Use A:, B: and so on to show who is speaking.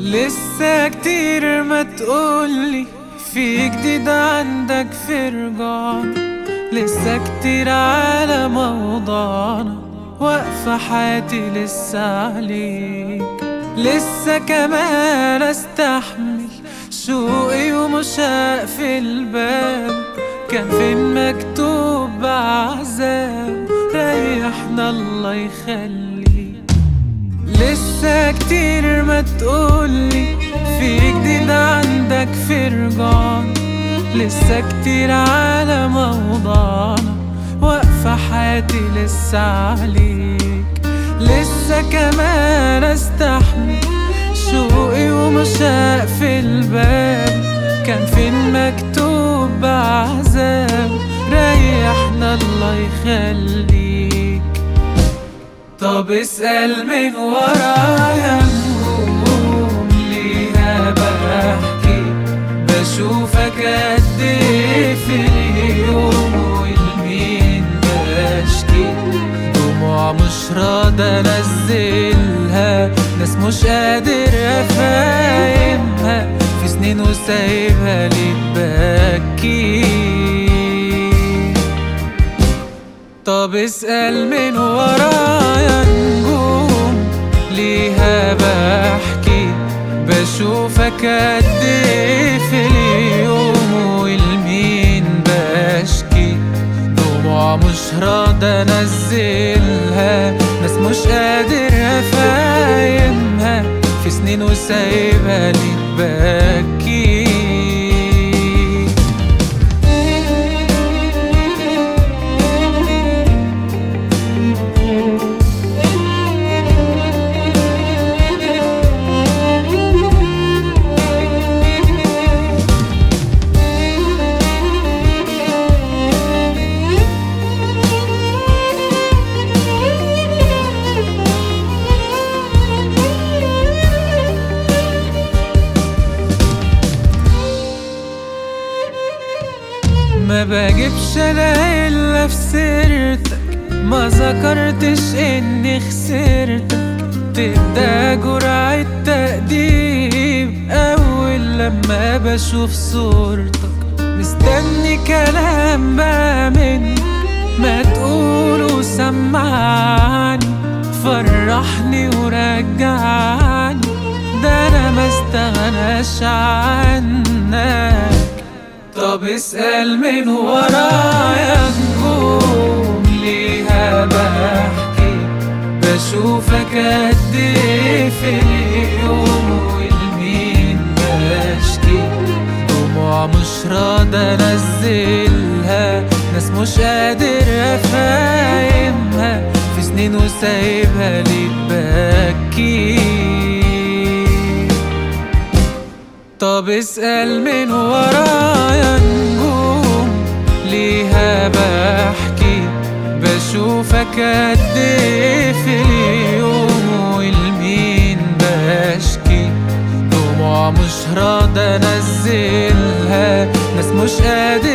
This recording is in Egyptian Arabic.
A: لسه كتير ما تقولي في جديد عندك في رجعنا لسه كتير على موضوعنا واقفة حياتي لسه عليك لسه كمان استحمل شوقي ومشاق في الباب كان فين مكتوب بعذاب ريحنا الله يخليك لسه كتير ما تقولي في جديد عندك في رجعنا لسه كتير على موضوعنا واقفة حياتي لسه عليك لسه كمان استحمل شوقي ومشاق في الباب كان فين مكتوب بعذاب ريحنا الله يخليك طب اسأل من ورايا نجوم ليها بحكي بشوفك قد ايه في اليوم والمين بشكي دموع مش راضى انزلها ناس مش قادر افهمها في سنين وسايبها ليه تبكي طب اسأل من ورايا نجوم ليها بحكي بشوفك قد ايه في اليوم والمين بشكي دموع مش راضى انزلها ناس مش قادر افهمها في سنين وسايبها ليه تبكي ما بجيبش انا الا في سيرتك ما ذكرتش اني خسرتك تبدا جرعة تأديب اول لما بشوف صورتك مستني كلام بقى مني ما تقول وسمعني فرحني ورجعني ده انا ما استغناش عنك طب اسأل من ورايا نجوم ليها بحكي بشوفك قد ايه في اليوم والمين بشكي دموع مش راضى انزلها ناس مش قادر افهمها في سنين وسايبها ليه تبكي طب اسأل من ورايا نجوم ليها بحكي بشوفك قد ايه في اليوم والمين بشكي دموع مش راضى انزلها ناس مش قادر